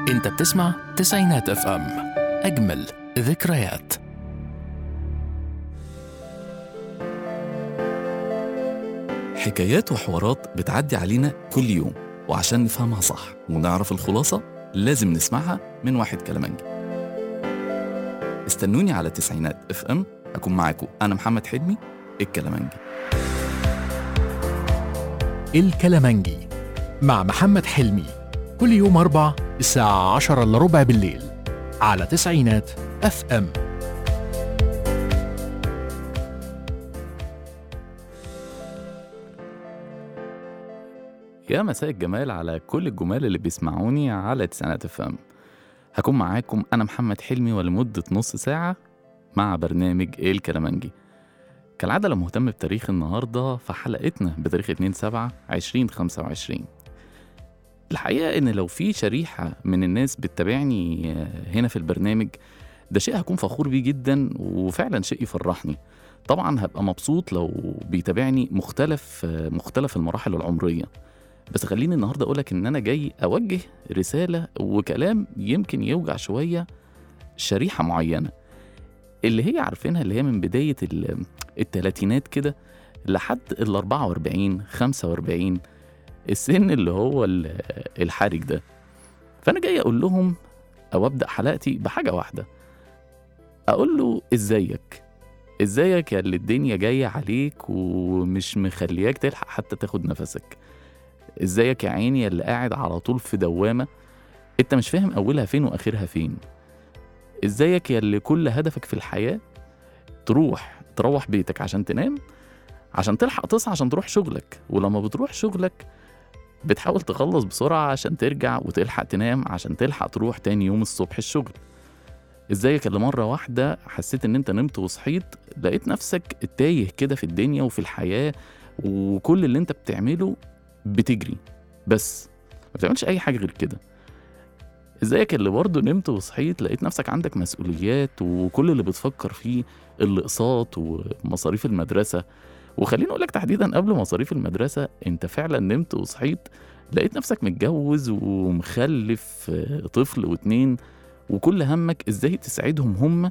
انت بتسمع تسعينات اف ام اجمل ذكريات حكايات وحوارات بتعدي علينا كل يوم وعشان نفهمها صح ونعرف الخلاصة لازم نسمعها من واحد كلامنجي استنوني على تسعينات اف ام أكون معاكم أنا محمد حلمي الكلامنجي الكلمنجي مع محمد حلمي كل يوم أربع الساعة عشرة إلا ربع بالليل على تسعينات اف ام يا مساء الجمال على كل الجمال اللي بيسمعوني على تسعينات اف ام هكون معاكم أنا محمد حلمي ولمدة نص ساعة مع برنامج إيه الكلامنجي كالعادة لو مهتم بتاريخ النهاردة فحلقتنا بتاريخ 2 7 2025 الحقيقة إن لو في شريحة من الناس بتتابعني هنا في البرنامج ده شيء هكون فخور بيه جدا وفعلا شيء يفرحني طبعا هبقى مبسوط لو بيتابعني مختلف مختلف المراحل العمرية بس خليني النهاردة أقولك إن أنا جاي أوجه رسالة وكلام يمكن يوجع شوية شريحة معينة اللي هي عارفينها اللي هي من بداية ال- التلاتينات كده لحد ال 44 45 السن اللي هو ال- الحرج ده فأنا جاي أقول لهم أو أبدأ حلقتي بحاجة واحدة أقول له إزيك إزيك يا اللي الدنيا جاية عليك ومش مخلياك تلحق حتى تاخد نفسك ازيك يا عيني يا اللي قاعد على طول في دوامة انت مش فاهم اولها فين واخرها فين ازيك يا اللي كل هدفك في الحياة تروح تروح بيتك عشان تنام عشان تلحق تصحى عشان تروح شغلك ولما بتروح شغلك بتحاول تخلص بسرعة عشان ترجع وتلحق تنام عشان تلحق تروح تاني يوم الصبح الشغل ازيك اللي مرة واحدة حسيت ان انت نمت وصحيت لقيت نفسك تايه كده في الدنيا وفي الحياة وكل اللي انت بتعمله بتجري بس ما بتعملش اي حاجه غير كده ازيك اللي برضه نمت وصحيت لقيت نفسك عندك مسؤوليات وكل اللي بتفكر فيه الاقساط ومصاريف المدرسه وخليني اقول لك تحديدا قبل مصاريف المدرسه انت فعلا نمت وصحيت لقيت نفسك متجوز ومخلف آه، طفل واتنين وكل همك ازاي تساعدهم هم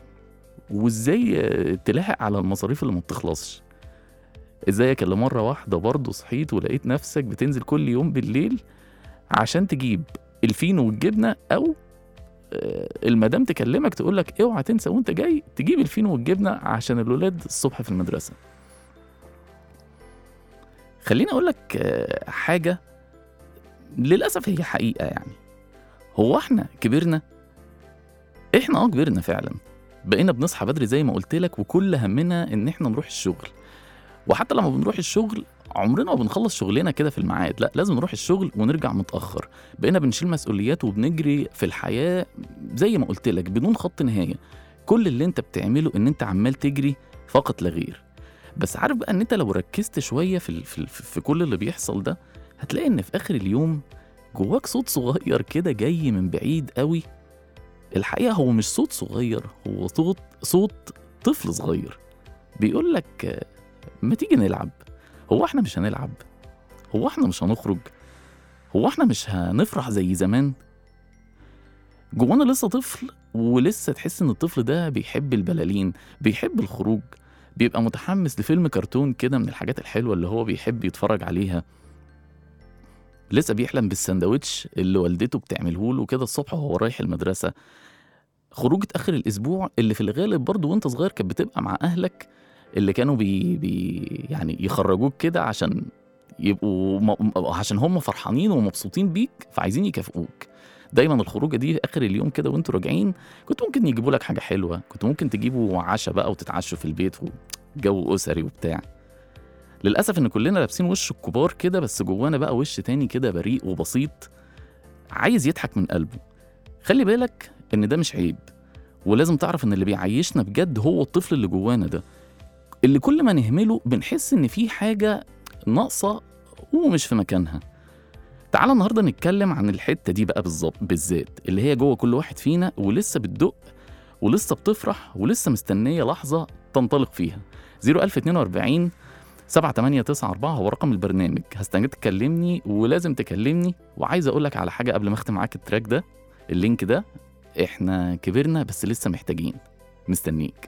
وازاي آه، تلاحق على المصاريف اللي ما بتخلصش ازيك اللي مرة واحدة برضه صحيت ولقيت نفسك بتنزل كل يوم بالليل عشان تجيب الفينو والجبنة أو آه، المدام تكلمك تقولك اوعى تنسى وانت جاي تجيب الفينو والجبنة عشان الولاد الصبح في المدرسة خليني أقولك آه، حاجة للأسف هي حقيقة يعني هو احنا كبرنا احنا اه كبرنا فعلا بقينا بنصحى بدري زي ما قلت لك وكل همنا ان احنا نروح الشغل وحتى لما بنروح الشغل عمرنا ما بنخلص شغلنا كده في الميعاد لا لازم نروح الشغل ونرجع متأخر بقينا بنشيل مسؤوليات وبنجري في الحياة زي ما قلت لك بدون خط نهاية كل اللي انت بتعمله ان انت عمال تجري فقط لا غير بس عارف بقى ان انت لو ركزت شوية في, ال- في, ال- في كل اللي بيحصل ده هتلاقي ان في اخر اليوم جواك صوت صغير كده جاي من بعيد قوي الحقيقة هو مش صوت صغير هو صوت صوت طفل صغير بيقول لك ما تيجي نلعب هو احنا مش هنلعب هو احنا مش هنخرج هو احنا مش هنفرح زي زمان جوانا لسه طفل ولسه تحس ان الطفل ده بيحب البلالين بيحب الخروج بيبقى متحمس لفيلم كرتون كده من الحاجات الحلوة اللي هو بيحب يتفرج عليها لسه بيحلم بالسندوتش اللي والدته بتعمله له كده الصبح وهو رايح المدرسة خروجة آخر الأسبوع اللي في الغالب برضه وأنت صغير كانت بتبقى مع أهلك اللي كانوا بي, بي يعني يخرجوك كده عشان يبقوا م... عشان هم فرحانين ومبسوطين بيك فعايزين يكافئوك دايما الخروجه دي اخر اليوم كده وانتوا راجعين كنت ممكن يجيبوا لك حاجه حلوه كنت ممكن تجيبوا عشاء بقى وتتعشوا في البيت وجو اسري وبتاع للاسف ان كلنا لابسين وش الكبار كده بس جوانا بقى وش تاني كده بريء وبسيط عايز يضحك من قلبه خلي بالك ان ده مش عيب ولازم تعرف ان اللي بيعيشنا بجد هو الطفل اللي جوانا ده اللي كل ما نهمله بنحس ان في حاجه ناقصه ومش في مكانها تعال النهارده نتكلم عن الحته دي بقى بالظبط بالذات اللي هي جوه كل واحد فينا ولسه بتدق ولسه بتفرح ولسه مستنيه لحظه تنطلق فيها 01042 7894 هو رقم البرنامج هستناك تكلمني ولازم تكلمني وعايز اقول لك على حاجه قبل ما اختم معاك التراك ده اللينك ده احنا كبرنا بس لسه محتاجين مستنيك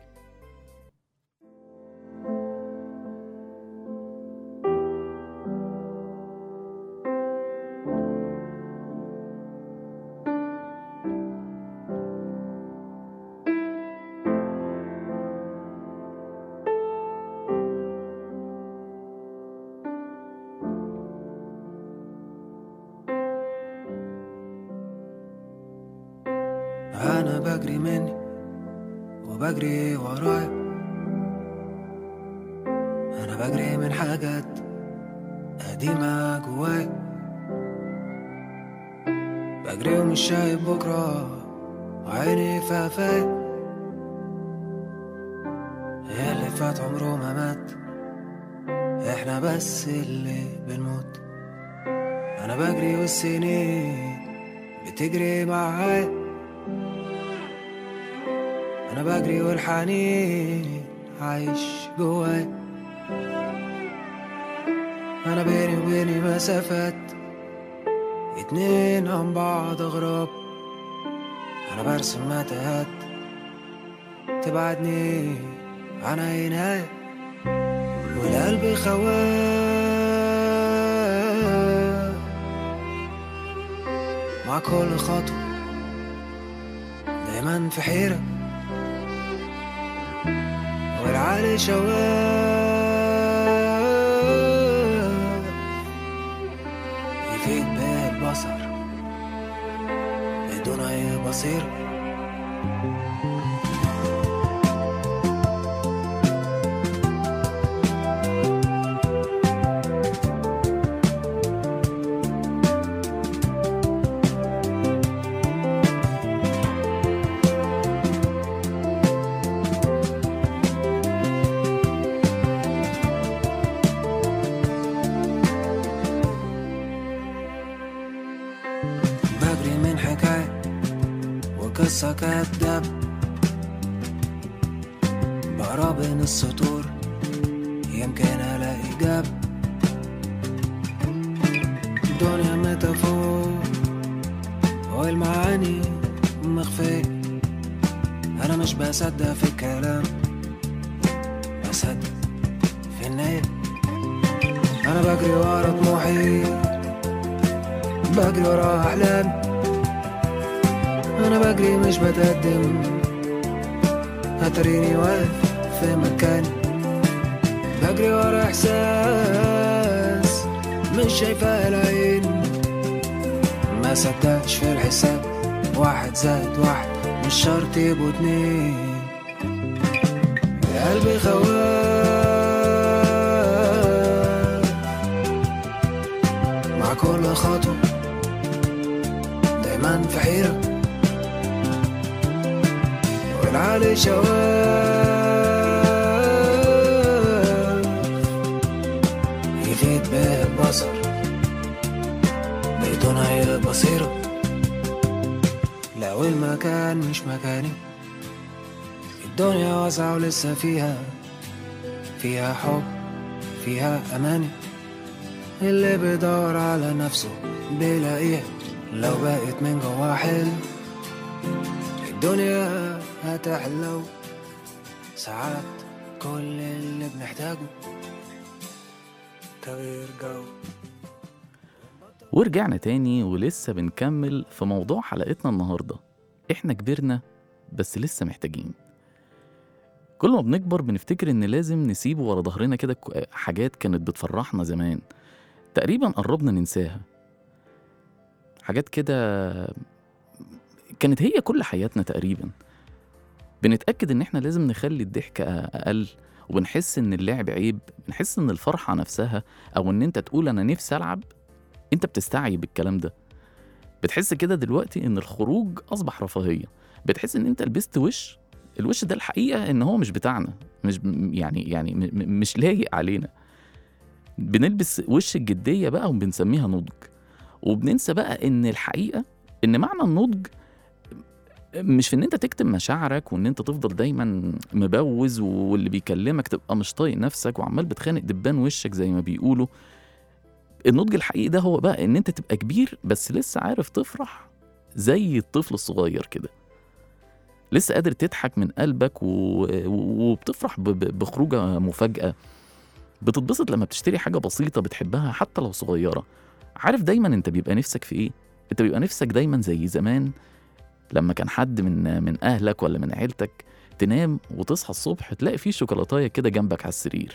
أنا بجري مني وبجري ورايا أنا بجري من حاجات قديمة جوايا بجري ومش شايف بكرة وعيني في قفايا يا اللي فات عمره ما مات احنا بس اللي بنموت أنا بجري والسنين بتجري معايا أنا بجري والحنين عايش جواي أنا بيني وبيني مسافات اتنين عن بعض غراب أنا برسم متاهات تبعدني عن عيناي والقلب خواف مع كل خطوة دايما في حيرة والعالي شواف يفيد بالبصر بدون أي بصيرة بجري من حكاية وقصة كداب بقرا بين السطور يمكن ألاقي جاب الدنيا ميتافور والمعاني مخفية أنا مش بصدق في الكلام بصدق في النية أنا بجري ورا طموحي بجري ورا أحلامي أنا بجري مش بتقدم هتريني واقف في مكاني بجري ورا إحساس مش شايفاه العين ما صدقش في الحساب واحد زائد واحد مش شرط يبقوا اتنين قلبي خواف مع كل خطوة دايما في حيرة والعالي شواف يفيد به البصر بدون أي بصيرة لو المكان مش مكاني الدنيا واسعة ولسه فيها فيها حب فيها أماني اللي بيدور على نفسه بيلاقيه لو بقت من جوا حلم الدنيا هتحلو ساعات كل اللي بنحتاجه تغيير جو ورجعنا تاني ولسه بنكمل في موضوع حلقتنا النهاردة احنا كبرنا بس لسه محتاجين كل ما بنكبر بنفتكر ان لازم نسيب ورا ظهرنا كده ك- حاجات كانت بتفرحنا زمان تقريبا قربنا ننساها حاجات كده كانت هي كل حياتنا تقريبا بنتأكد ان احنا لازم نخلي الضحك اقل وبنحس ان اللعب عيب بنحس ان الفرحة نفسها او ان انت تقول انا نفسي العب انت بتستعي بالكلام ده بتحس كده دلوقتي ان الخروج اصبح رفاهيه بتحس ان انت لبست وش الوش ده الحقيقه ان هو مش بتاعنا مش يعني يعني م- م- مش لايق علينا بنلبس وش الجديه بقى وبنسميها نضج وبننسى بقى ان الحقيقه ان معنى النضج مش في ان انت تكتم مشاعرك وان انت تفضل دايما مبوز واللي بيكلمك تبقى مش طايق نفسك وعمال بتخانق دبان وشك زي ما بيقولوا النضج الحقيقي ده هو بقى ان انت تبقى كبير بس لسه عارف تفرح زي الطفل الصغير كده لسه قادر تضحك من قلبك و... و- وبتفرح ب... ب- بخروجه مفاجأة بتتبسط لما بتشتري حاجة بسيطة بتحبها حتى لو صغيرة عارف دايما انت بيبقى نفسك في ايه انت بيبقى نفسك دايما زي زمان لما كان حد من من اهلك ولا من عيلتك تنام وتصحى الصبح تلاقي فيه شوكولاتايه كده جنبك على السرير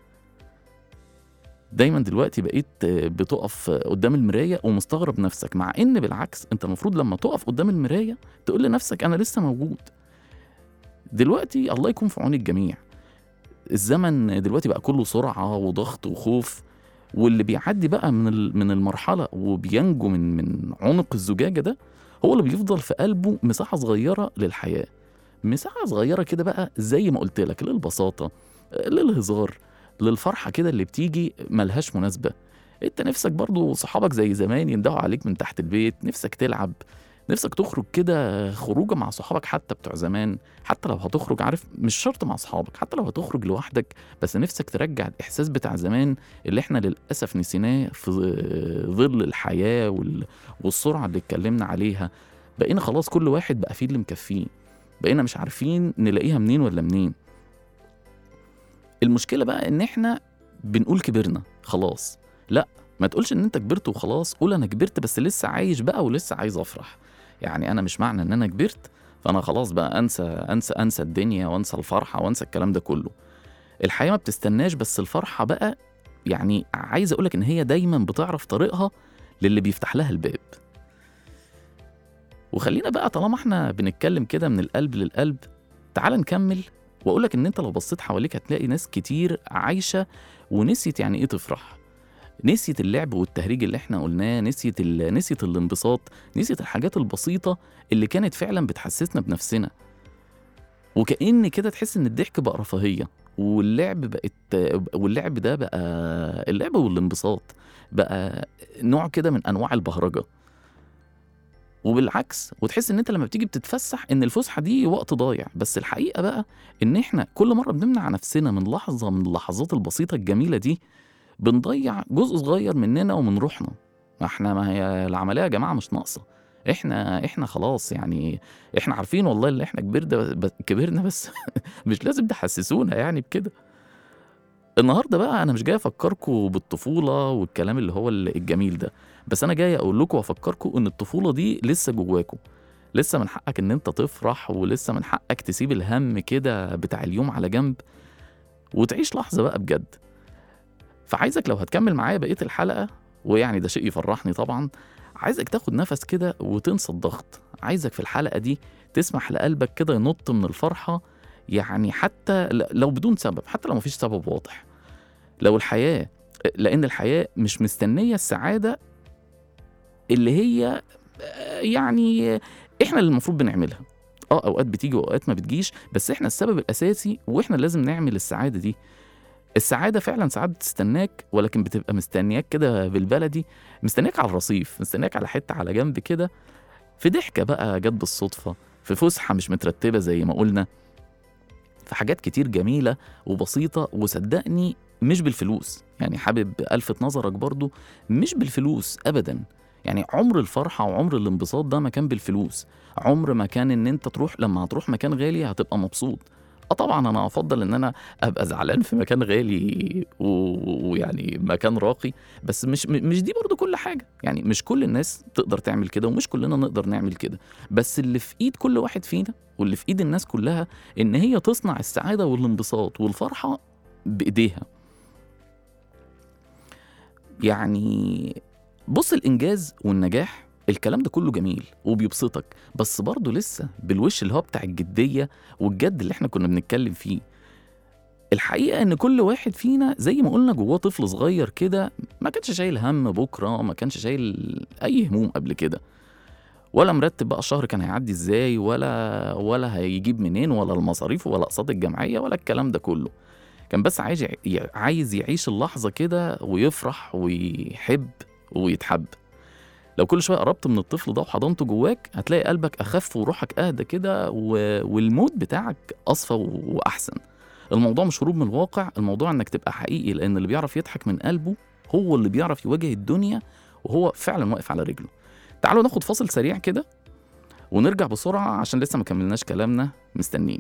دايما دلوقتي بقيت بتقف قدام المرايه ومستغرب نفسك مع ان بالعكس انت المفروض لما تقف قدام المرايه تقول لنفسك انا لسه موجود دلوقتي الله يكون في عون الجميع الزمن دلوقتي بقى كله سرعه وضغط وخوف واللي بيعدي بقى من ال- من المرحله وبينجو من من عنق الزجاجه ده هو اللي بيفضل في قلبه مساحه صغيره للحياه مساحه صغيره كده بقى زي ما قلت لك للبساطه للهزار للفرحه كده اللي بتيجي ملهاش مناسبه انت نفسك برضو صحابك زي زمان يندهوا عليك من تحت البيت نفسك تلعب نفسك تخرج كده خروجه مع صحابك حتى بتوع زمان حتى لو هتخرج عارف مش شرط مع صحابك حتى لو هتخرج لوحدك بس نفسك ترجع الاحساس بتاع زمان اللي احنا للاسف نسيناه في ظل الحياه وال... والسرعه اللي اتكلمنا عليها بقينا خلاص كل واحد بقى فيه اللي مكفيه بقينا مش عارفين نلاقيها منين ولا منين المشكله بقى ان احنا بنقول كبرنا خلاص لا ما تقولش ان انت كبرت وخلاص قول انا كبرت بس لسه عايش بقى ولسه عايز افرح يعني انا مش معنى ان انا كبرت فانا خلاص بقى انسى انسى انسى الدنيا وانسى الفرحه وانسى الكلام ده كله الحياه ما بتستناش بس الفرحه بقى يعني عايز اقولك ان هي دايما بتعرف طريقها للي بيفتح لها الباب وخلينا بقى طالما احنا بنتكلم كده من القلب للقلب تعال نكمل واقولك ان انت لو بصيت حواليك هتلاقي ناس كتير عايشه ونسيت يعني ايه تفرح نسيت اللعب والتهريج اللي احنا قلناه نسيت ال... نسيت الانبساط نسيت الحاجات البسيطه اللي كانت فعلا بتحسسنا بنفسنا وكأن كده تحس ان الضحك بقى رفاهيه واللعب بقت واللعب ده بقى اللعب والانبساط بقى نوع كده من انواع البهرجه وبالعكس وتحس ان انت لما بتيجي بتتفسح ان الفسحه دي وقت ضايع بس الحقيقه بقى ان احنا كل مره بنمنع نفسنا من لحظه من اللحظات البسيطه الجميله دي بنضيع جزء صغير مننا ومن روحنا ما احنا ما هي العمليه يا جماعه مش ناقصه احنا احنا خلاص يعني احنا عارفين والله اللي احنا كبرنا ب- كبرنا بس مش لازم تحسسونا يعني بكده النهارده بقى انا مش جاي افكركم بالطفوله والكلام اللي هو الجميل ده بس انا جاي اقول لكم وافكركم ان الطفوله دي لسه جواكم لسه من حقك ان انت تفرح ولسه من حقك تسيب الهم كده بتاع اليوم على جنب وتعيش لحظه بقى بجد فعايزك لو هتكمل معايا بقيه الحلقه ويعني ده شيء يفرحني طبعا عايزك تاخد نفس كده وتنسى الضغط عايزك في الحلقه دي تسمح لقلبك كده ينط من الفرحه يعني حتى ل- لو بدون سبب حتى لو مفيش سبب واضح لو الحياه لان الحياه مش مستنيه السعاده اللي هي آه، يعني احنا اللي المفروض بنعملها اه اوقات بتيجي واوقات ما بتجيش بس احنا السبب الاساسي واحنا لازم نعمل السعاده دي السعاده فعلا ساعات بتستناك ولكن بتبقى مستنياك كده بالبلدي مستنياك على الرصيف مستنياك على حته على جنب كده في ضحكه بقى جت بالصدفه في فسحه مش مترتبه زي ما قلنا في حاجات كتير جميله وبسيطه وصدقني مش بالفلوس يعني حابب الفت نظرك برضو مش بالفلوس ابدا يعني عمر الفرحه وعمر الانبساط ده ما كان بالفلوس عمر ما كان ان انت تروح لما هتروح مكان غالي هتبقى مبسوط اه طبعا انا افضل ان انا ابقى زعلان في مكان غالي و- ويعني مكان راقي بس مش م- مش دي برضو كل حاجه يعني مش كل الناس تقدر تعمل كده ومش كلنا نقدر نعمل كده بس اللي في ايد كل واحد فينا واللي في ايد الناس كلها ان هي تصنع السعاده والانبساط والفرحه بايديها يعني بص الانجاز والنجاح الكلام ده كله جميل وبيبسطك بس برضه لسه بالوش اللي هو بتاع الجديه والجد اللي احنا كنا بنتكلم فيه الحقيقه ان كل واحد فينا زي ما قلنا جواه طفل صغير كده ما كانش شايل هم بكره ما كانش شايل اي هموم قبل كده ولا مرتب بقى الشهر كان هيعدي ازاي ولا ولا هيجيب منين ولا المصاريف ولا اقساط الجمعيه ولا الكلام ده كله كان بس عايز يع- عايز يعيش اللحظه كده ويفرح ويحب ويتحب لو كل شويه قربت من الطفل ده وحضنته جواك هتلاقي قلبك اخف وروحك اهدى كده و... والمود بتاعك اصفى و... واحسن الموضوع مش هروب من الواقع الموضوع انك تبقى حقيقي لان اللي بيعرف يضحك من قلبه هو اللي بيعرف يواجه الدنيا وهو فعلا واقف على رجله تعالوا ناخد فاصل سريع كده ونرجع بسرعة عشان لسه ما كملناش كلامنا مستنيك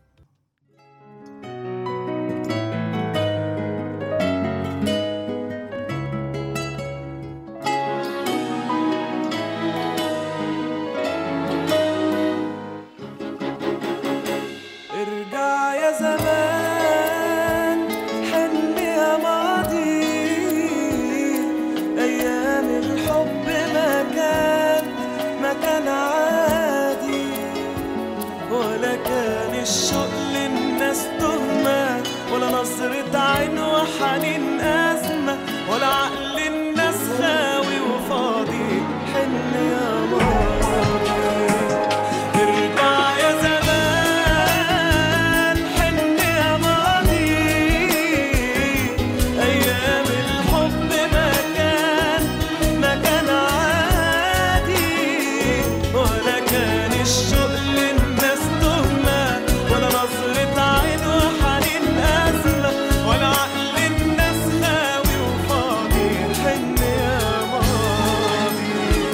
ارجع يا زمان حن يا ماضي ايام الحب ما كان ما كان عادي ولا كان الشوق للناس تهمة ولا نظرة عين وحنين أزمة ولا عقل الناس خاوي وفاضي حن يا ماضي ارجع يا زمان حن يا ماضي أيام الحب ما كان ما كان عادي ولا كان الشوق للناس تهمة ولا نظرة عين وحنين أزمة ولا عقل الناس خاوي وفاضي حن يا ماضي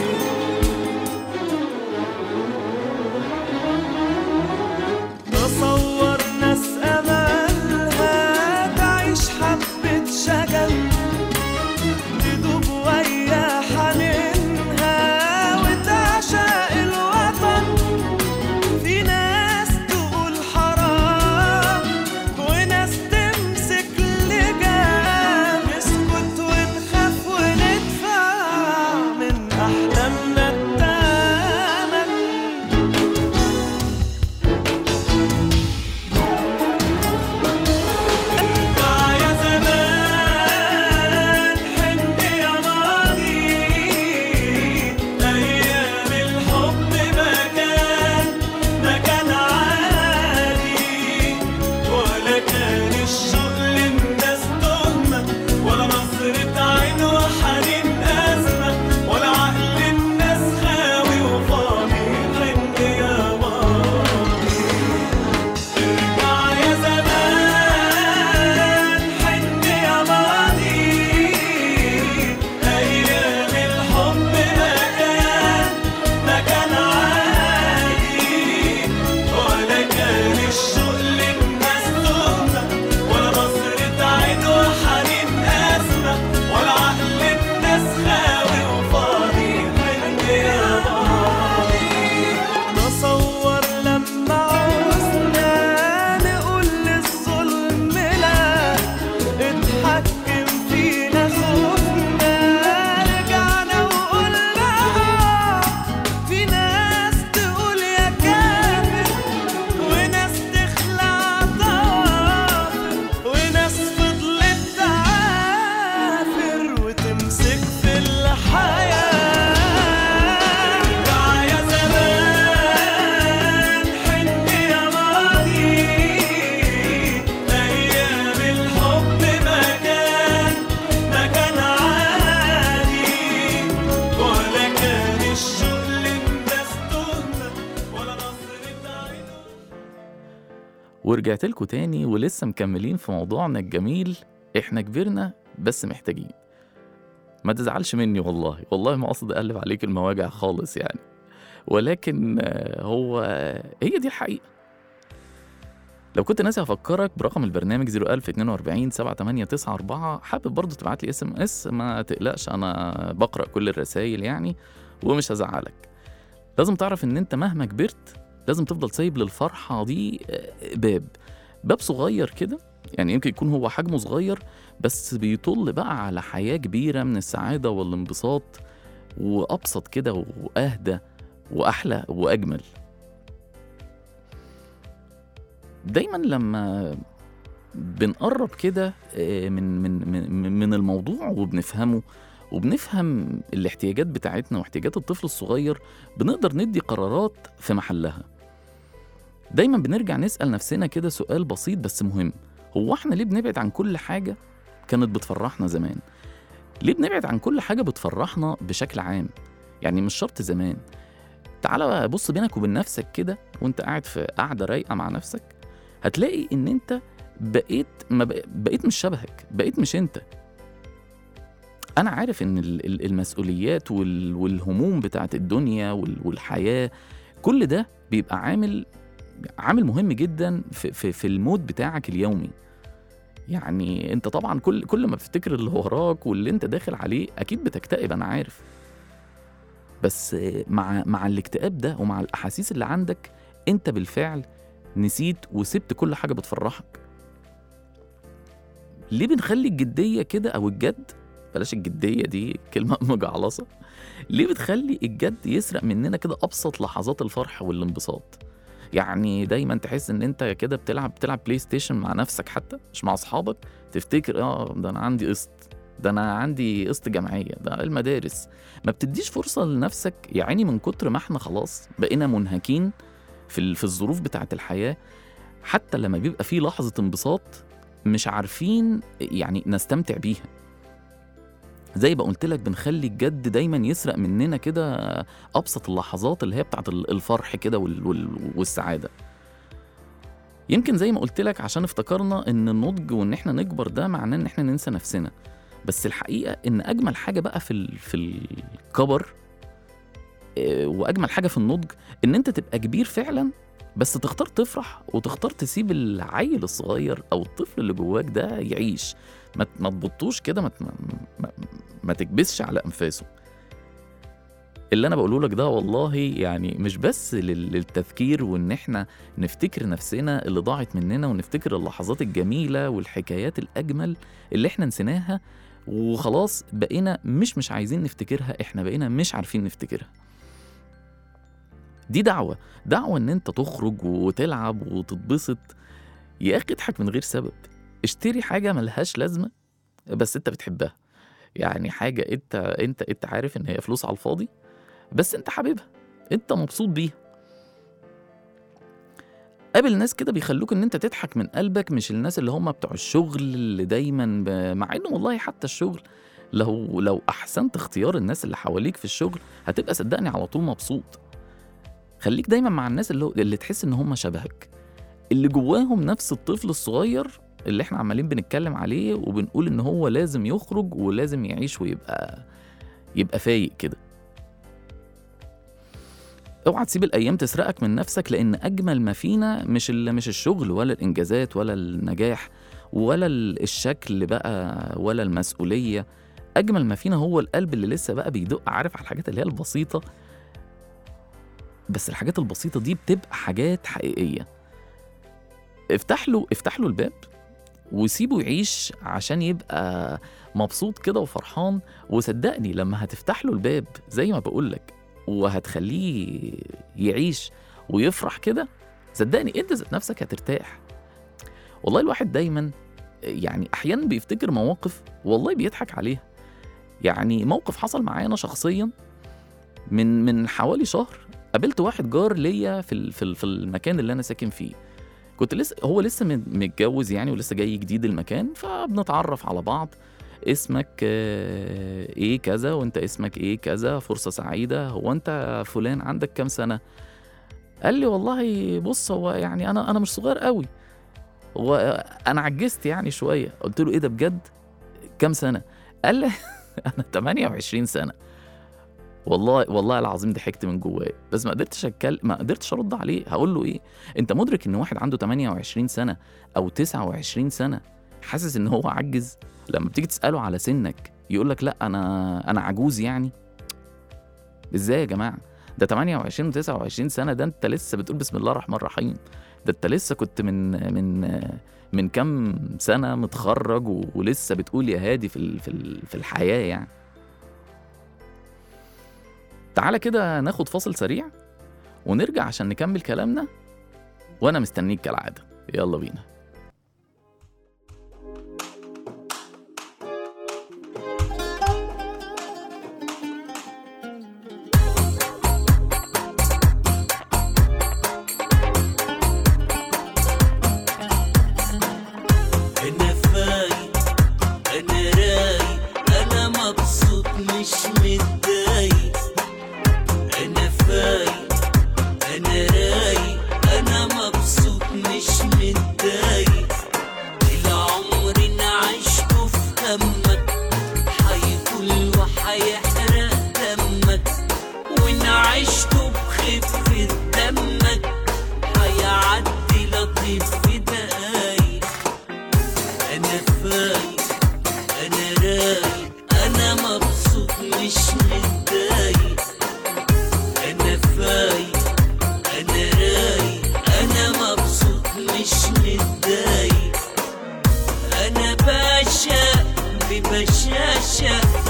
تصور ناس أملها تعيش حبة شجن تدوب ويا حنينها وتعشق الوطن في ناس تقول حرام وناس تمسك لجام نسكت ونخاف وندفع من أحلامنا التمن ارجع يا زمان حن يا ماضي أيام الحب ما كان ما كان عادي ولا كان الشوق للناس تهمة ولا نظرة عين وحنين أزمة ولا عقل الناس خاوي وفاضي حن يا ماضي ارجع يا زمان حن يا ماضي أيام الحب ما كان ما كان عادي ولا كان الشوق للناس تهمة ولا نظرة عين وحنين أزمة ولا عقل الناس خاوي وفاضي حن يا ماضي تصور لما عوزنا نقول للظلم لا اتحكم فينا خوفنا رجعنا وقلنا آه. في ناس تقول يا كافر وناس تخلع ضوافر وناس فضلت تعافر وتمسك في الحياة ارجع يا زمان حن يا ماضي أيام الحب ما كان ما كان عادي ولا كان الشوق للناس تهمة ولا نظرة عين ورجعت لكم تاني ولسه مكملين في موضوعنا الجميل احنا كبرنا بس محتاجين ما تزعلش مني والله والله ما قصدي اقلب عليك المواجع خالص يعني ولكن آه، هو هي دي الحقيقة لو كنت ناسي هفكرك برقم البرنامج 01042 7894 حابب برضه تبعت لي اس ام اس ما تقلقش انا بقرا كل الرسائل يعني ومش هزعلك لازم تعرف ان انت مهما كبرت لازم تفضل سايب للفرحة دي آه، باب باب صغير كده يعني يمكن يكون هو حجمه صغير بس بيطل بقى على حياة كبيرة من السعادة والانبساط وأبسط كده وأهدى وأحلى وأجمل دايما لما بنقرب كده آه، من من من من الموضوع وبنفهمه وبنفهم الاحتياجات بتاعتنا واحتياجات الطفل الصغير بنقدر ندي قرارات في محلها دايما بنرجع نسأل نفسنا كده سؤال بسيط بس مهم هو احنا ليه بنبعد عن كل حاجة كانت بتفرحنا زمان ليه بنبعد عن كل حاجة بتفرحنا بشكل عام يعني مش شرط زمان تعالى بقى بص بينك وبين نفسك كده وانت قاعد في قاعدة رايقة مع نفسك هتلاقي ان انت بقيت ما بق- بقيت مش شبهك بقيت مش انت انا عارف ان ال- ال- المسؤوليات وال- والهموم بتاعت الدنيا وال- والحياه كل ده بيبقى عامل عامل مهم جدا في, في, في المود بتاعك اليومي يعني انت طبعا كل كل ما بتفتكر اللي وراك واللي انت داخل عليه اكيد بتكتئب انا عارف بس مع مع الاكتئاب ده ومع الاحاسيس اللي عندك انت بالفعل نسيت وسبت كل حاجه بتفرحك ليه بنخلي الجديه كده او الجد بلاش الجديه دي كلمه مجعلصه ليه بتخلي الجد يسرق مننا كده ابسط لحظات الفرح والانبساط يعني دايما تحس ان انت كده بتلعب بتلعب بلاي ستيشن مع نفسك حتى مش مع اصحابك تفتكر اه ده انا عندي قسط ده انا عندي قسط جمعيه ده المدارس ما بتديش فرصه لنفسك يعني من كتر ما احنا خلاص بقينا منهكين في ال- في الظروف بتاعه الحياه حتى لما بيبقى في لحظه انبساط مش عارفين يعني نستمتع بيها زي ما قلت لك بنخلي الجد دايما يسرق مننا كده ابسط اللحظات اللي هي بتاعت ال- الفرح كده وال- وال- والسعاده يمكن زي ما قلت لك عشان افتكرنا ان النضج وان احنا نكبر ده معناه ان احنا ننسى نفسنا بس الحقيقه ان اجمل حاجه بقى في ال- في الكبر آه، واجمل حاجه في النضج ان انت تبقى كبير فعلا بس تختار تفرح وتختار تسيب العيل الصغير او الطفل اللي جواك ده يعيش ما ت- ما تبطوش كده ما, ت- ما, ما, ما تكبسش على انفاسه اللي انا بقوله لك ده والله يعني مش بس لل- للتفكير وان احنا نفتكر نفسنا اللي ضاعت مننا ونفتكر اللحظات الجميله والحكايات الاجمل اللي احنا نسيناها وخلاص بقينا مش مش عايزين نفتكرها احنا بقينا مش عارفين نفتكرها دي دعوة دعوة ان انت تخرج وتلعب وتتبسط يا اخي اضحك من غير سبب اشتري حاجة ملهاش لازمة بس انت بتحبها يعني حاجة انت انت انت عارف ان هي فلوس على الفاضي بس انت حاببها انت مبسوط بيها قابل ناس كده بيخلوك ان انت تضحك من قلبك مش الناس اللي هم بتوع الشغل اللي دايما ب... مع انه والله حتى الشغل لو لو احسنت اختيار الناس اللي حواليك في الشغل هتبقى صدقني على طول مبسوط خليك دايما مع الناس اللي, اللي تحس ان هم شبهك اللي جواهم نفس الطفل الصغير اللي احنا عمالين بنتكلم عليه وبنقول ان هو لازم يخرج ولازم يعيش ويبقى يبقى فايق كده اوعى تسيب الايام تسرقك من نفسك لان اجمل ما فينا مش ال- مش الشغل ولا الانجازات ولا النجاح ولا ال- الشكل بقى ولا المسؤوليه اجمل ما فينا هو القلب اللي لسه بقى بيدق عارف على الحاجات اللي هي البسيطه بس الحاجات البسيطه دي بتبقى حاجات حقيقيه افتح له افتح له الباب وسيبه يعيش عشان يبقى مبسوط كده وفرحان وصدقني لما هتفتح له الباب زي ما بقول لك وهتخليه يعيش ويفرح كده صدقني انت ذات نفسك هترتاح والله الواحد دايما يعني احيانا بيفتكر مواقف والله بيضحك عليها يعني موقف حصل معايا انا شخصيا من من حوالي شهر قابلت واحد جار ليا في ال- في ال- في المكان اللي انا ساكن فيه كنت لسه هو لسه مت- متجوز يعني ولسه جاي جديد المكان فبنتعرف على بعض اسمك آه، ايه كذا وانت اسمك ايه كذا فرصة سعيدة هو انت فلان عندك كام سنة قال لي والله بص هو يعني انا انا مش صغير قوي هو انا عجزت يعني شوية قلت له ايه ده بجد كام سنة قال لي انا 28 سنة والله والله العظيم ضحكت من جوايا بس ما قدرتش اتكلم ما قدرتش ارد عليه هقول له ايه انت مدرك ان واحد عنده 28 سنه او 29 سنه حاسس ان هو عجز لما بتيجي تساله على سنك يقول لك لا انا انا عجوز يعني ازاي يا جماعه ده 28 و29 سنه ده انت لسه بتقول بسم الله الرحمن الرحيم ده انت لسه كنت من من من كام سنه متخرج و- ولسه بتقول يا هادي في ال- في ال- في الحياه يعني تعالى كده ناخد فاصل سريع ونرجع عشان نكمل كلامنا وانا مستنيك كالعاده يلا بينا انا فايق انا رايق انا مبسوط مش متضايق انا فايق انا رايق انا مبسوط مش متضايق العمر انا عشته في همك حيطول وحيحرق دمك وانا عشته بخفة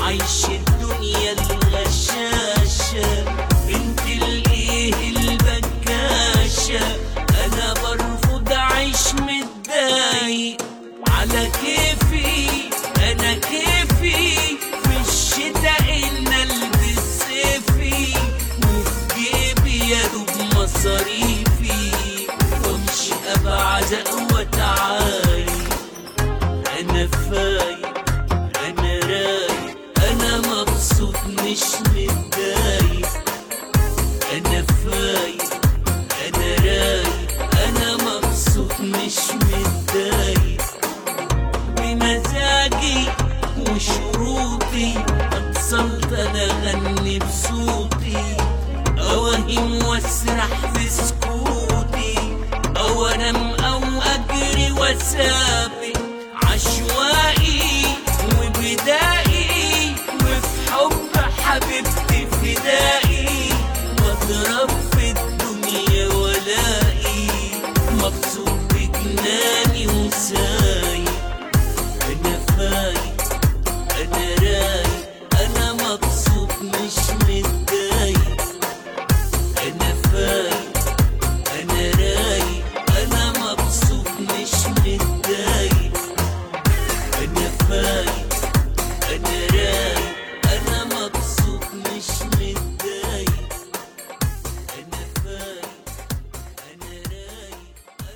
عايش الدنيا الغشاشة بنت الايه البكاشة انا برفض اعيش متضايق على كيفي انا كيفي في الشتاء ان البس صيفي وفي جيبي يا دوب مصاريفي وامشي ابعد واتعايق انا فايق انا رايق انا مبسوط مش متضايق انا فايق انا رايق انا مبسوط مش متضايق بمزاجي وشروطي اتصلت انا اغني بصوتي اوهم واسرح في سكوتي او انام او اجري واسابق عشوائي وبدائي وفي حب حبيبتي فدائي واضرب في الدنيا ولائي مبسوط بجناني وسايق انا فايق انا رايق انا مبسوط مش متضايق انا فايق انا رايق انا مبسوط مش متضايق انا فايق انا رايق انا مبسوط مش متضايق انا فايق انا رايق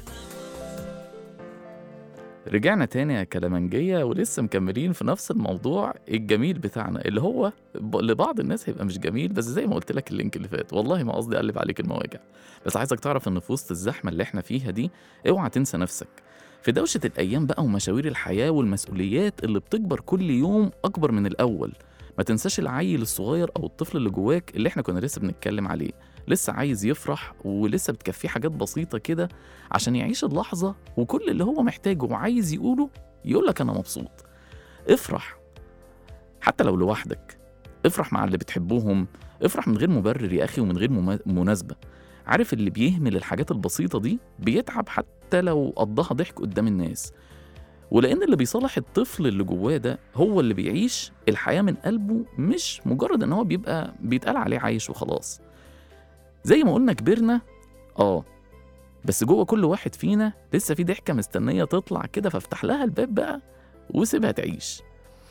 انا رجعنا تاني يا كلامنجية ولسه مكملين في نفس الموضوع الجميل بتاعنا اللي هو ب- لبعض الناس هيبقى مش جميل بس زي ما قلت لك اللينك اللي فات والله ما قصدي اقلب عليك المواجع بس عايزك تعرف ان في وسط الزحمة اللي احنا فيها دي اوعى تنسى نفسك في دوشة الأيام بقى ومشاوير الحياة والمسؤوليات اللي بتكبر كل يوم أكبر من الأول ما تنساش العيل الصغير أو الطفل اللي جواك اللي احنا كنا لسه بنتكلم عليه لسه عايز يفرح ولسه بتكفيه حاجات بسيطة كده عشان يعيش اللحظة وكل اللي هو محتاجه وعايز يقوله يقولك أنا مبسوط افرح حتى لو لوحدك افرح مع اللي بتحبوهم افرح من غير مبرر يا أخي ومن غير مما- مناسبة عارف اللي بيهمل الحاجات البسيطة دي بيتعب حتى لو قضاها ضحك قدام الناس ولأن اللي بيصالح الطفل اللي جواه ده هو اللي بيعيش الحياة من قلبه مش مجرد إن هو بيبقى بيتقال عليه عايش وخلاص زي ما قلنا كبرنا آه بس جوه كل واحد فينا لسه في ضحكة مستنية تطلع كده فافتح لها الباب بقى وسيبها تعيش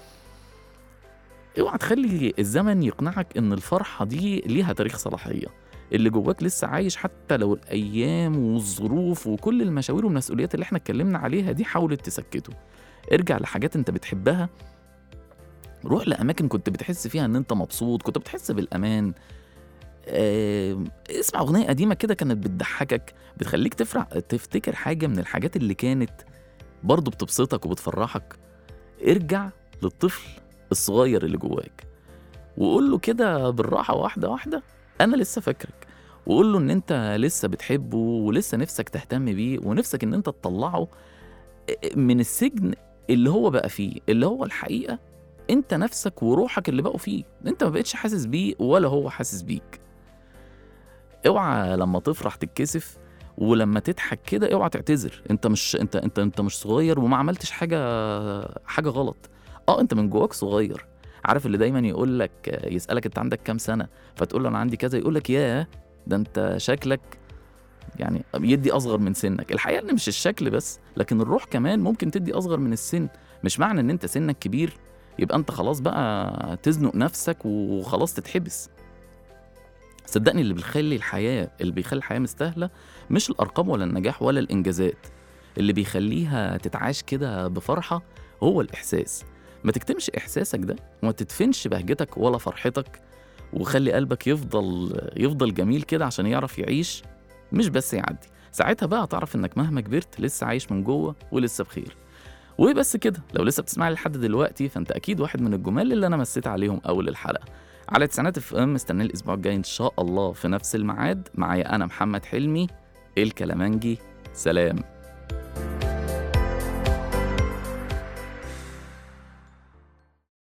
اوعى تخلي الزمن يقنعك ان الفرحة دي ليها تاريخ صلاحية اللي جواك لسه عايش حتى لو الايام والظروف وكل المشاوير والمسؤوليات اللي احنا اتكلمنا عليها دي حاولت تسكته ارجع لحاجات انت بتحبها روح لاماكن كنت بتحس فيها ان انت مبسوط كنت بتحس بالامان آه، اسمع اغنيه قديمه كده كانت بتضحكك بتخليك تفرح تفتكر حاجه من الحاجات اللي كانت برضه بتبسطك وبتفرحك ارجع للطفل الصغير اللي جواك وقول له كده بالراحه واحده واحده انا لسه فاكرك وقول له ان انت لسه بتحبه ولسه نفسك تهتم بيه ونفسك ان انت تطلعه من السجن اللي هو بقى فيه اللي هو الحقيقه انت نفسك وروحك اللي بقوا فيه انت ما بقتش حاسس بيه ولا هو حاسس بيك اوعى لما تفرح تتكسف ولما تضحك كده اوعى تعتذر انت مش انت انت انت مش صغير وما عملتش حاجه حاجه غلط اه انت من جواك صغير عارف اللي دايما يقول لك يسالك انت عندك كام سنه فتقول له انا عندي كذا يقول لك ياه ده انت شكلك يعني يدي اصغر من سنك الحقيقه ان مش الشكل بس لكن الروح كمان ممكن تدي اصغر من السن مش معنى ان انت سنك كبير يبقى انت خلاص بقى تزنق نفسك وخلاص تتحبس صدقني اللي بيخلي الحياه اللي بيخلي الحياه مستاهله مش الارقام ولا النجاح ولا الانجازات اللي بيخليها تتعاش كده بفرحه هو الاحساس ما تكتمش احساسك ده وما تدفنش بهجتك ولا فرحتك وخلي قلبك يفضل يفضل جميل كده عشان يعرف يعيش مش بس يعدي ساعتها بقى هتعرف انك مهما كبرت لسه عايش من جوه ولسه بخير وبس كده لو لسه بتسمعني لحد دلوقتي فانت اكيد واحد من الجمال اللي انا مسيت عليهم اول الحلقه على تسعينات اف ام استنى الاسبوع الجاي ان شاء الله في نفس الميعاد معايا انا محمد حلمي الكلامنجي سلام